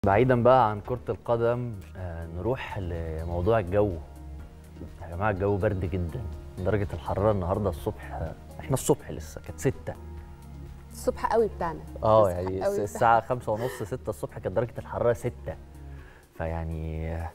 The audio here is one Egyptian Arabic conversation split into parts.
بعيدا بقى عن كرة القدم آه، نروح لموضوع الجو يا جماعة الجو برد جدا درجة الحرارة النهاردة الصبح آه، احنا الصبح لسه كانت ستة الصبح قوي بتاعنا اه الصبح يعني قوي الس- الساعة خمسة ونص ستة الصبح كانت درجة الحرارة ستة فيعني آه،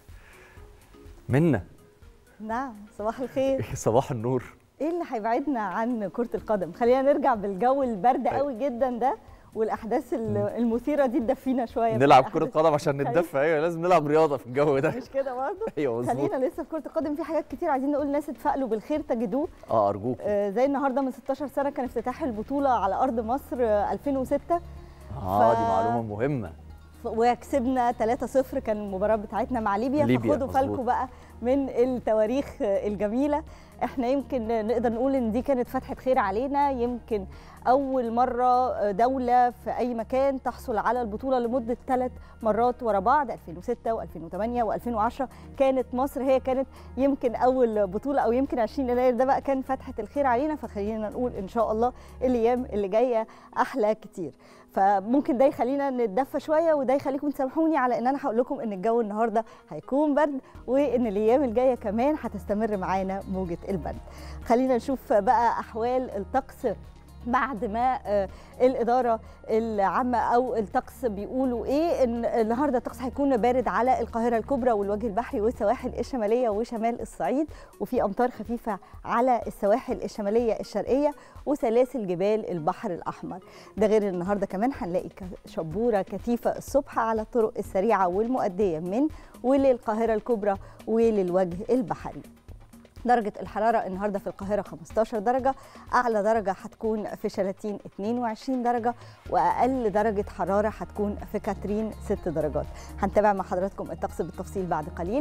منا نعم صباح الخير صباح النور ايه اللي هيبعدنا عن كرة القدم خلينا نرجع بالجو البرد قوي جدا ده والاحداث ال- المثيره دي تدفينا شويه نلعب في كرة الأحداث. قدم عشان نتدفى ايوه لازم نلعب رياضة في الجو ده مش كده برضه ايوه مظبوط خلينا لسه في كرة القدم في حاجات كتير عايزين نقول الناس اتفائلوا بالخير تجدوه اه ارجوك آه، زي النهارده من 16 سنه كان افتتاح البطوله على ارض مصر آه، 2006 اه دي ف- معلومة مهمة ف- وكسبنا 3-0 كان المباراه بتاعتنا مع ليبيا, ليبيا، فخدوا مظبوط. بالكم بقى من التواريخ آه، الجميله احنا يمكن نقدر نقول ان دي كانت فتحه خير علينا يمكن اول مره آه، دوله في اي مكان تحصل على البطوله لمده ثلاث مرات ورا بعض 2006 و2008 و2010 كانت مصر هي كانت يمكن اول بطوله او يمكن 20 يناير ده بقى كان فتحه الخير علينا فخلينا نقول ان شاء الله الايام اللي جايه احلى كتير فممكن ده يخلينا نتدفى شويه وده يخليكم تسامحوني على ان انا هقول لكم ان الجو النهارده هيكون برد وان الايام الجايه كمان هتستمر معانا موجه البرد خلينا نشوف بقى احوال الطقس بعد ما آه، الاداره العامه او الطقس بيقولوا ايه ان النهارده الطقس هيكون بارد على القاهره الكبرى والوجه البحري والسواحل الشماليه وشمال الصعيد وفي امطار خفيفه على السواحل الشماليه الشرقيه وسلاسل جبال البحر الاحمر ده غير النهارده كمان هنلاقي ك- شبوره كثيفه الصبح على الطرق السريعه والمؤديه من وللقاهره الكبرى وللوجه البحري درجة الحرارة النهاردة في القاهرة 15 درجة أعلى درجة هتكون في شلاتين 22 درجة وأقل درجة حرارة هتكون في كاترين 6 درجات هنتابع مع حضراتكم الطقس بالتفصيل بعد قليل